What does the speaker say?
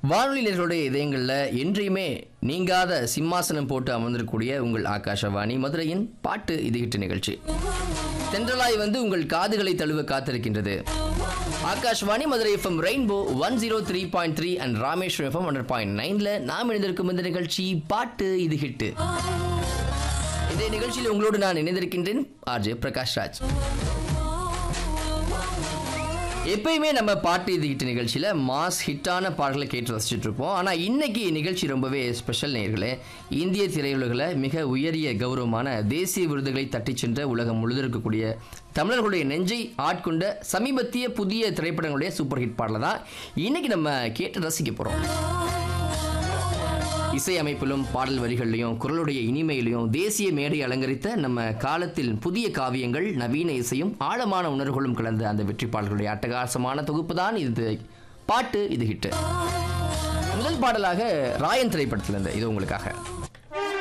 வானொலி நேர்களுடைய இதயங்களில் என்றையுமே நீங்காத சிம்மாசனம் போட்டு அமர்ந்திருக்கக்கூடிய உங்கள் ஆகாஷவாணி மதுரையின் பாட்டு இது ஹிட் நிகழ்ச்சி தென்றலாய் வந்து உங்கள் காதுகளை தழுவ காத்திருக்கின்றது Akashvani Madurai FM rainbow one zero three point three and Rameswaram FM one point நைன்ல நாம் இணைந்திருக்கும் இந்த நிகழ்ச்சி பாட்டு இது ஹிட்டு இந்த நிகழ்ச்சியில் உங்களோடு நான் இணைந்திருக்கின்றேன் ஆர்ஜே பிரகாஷ் ராஜ் எப்பயுமே நம்ம பாட்டு இது ஹிட் நிகழ்ச்சியில் மாஸ் ஹிட்டான பாடல்களை கேட்டு ரசிச்சுட்டு இருப்போம் ஆனால் இன்னைக்கு நிகழ்ச்சி ரொம்பவே ஸ்பெஷல் நேர்களே இந்திய திரையுலகில் மிக உயரிய கௌரவமான தேசிய விருதுகளை தட்டிச் சென்ற உலகம் முழுதும் இருக்கக்கூடிய தமிழர்களுடைய நெஞ்சை ஆட்கொண்ட சமீபத்திய புதிய திரைப்படங்களுடைய சூப்பர் ஹிட் பாடலை தான் இன்னைக்கு நம்ம கேட்டு ரசிக்க போகிறோம் இசை அமைப்பிலும் பாடல் வரிகள்லையும் குரலுடைய இனிமையிலையும் தேசிய மேடை அலங்கரித்த நம்ம காலத்தில் புதிய காவியங்கள் நவீன இசையும் ஆழமான உணர்வுகளும் கலந்த அந்த வெற்றி பாடல்களுடைய அட்டகாசமான தொகுப்பு தான் இது பாட்டு இது ஹிட்டு முதல் பாடலாக ராயன் திரைப்படத்திலிருந்து இது உங்களுக்காக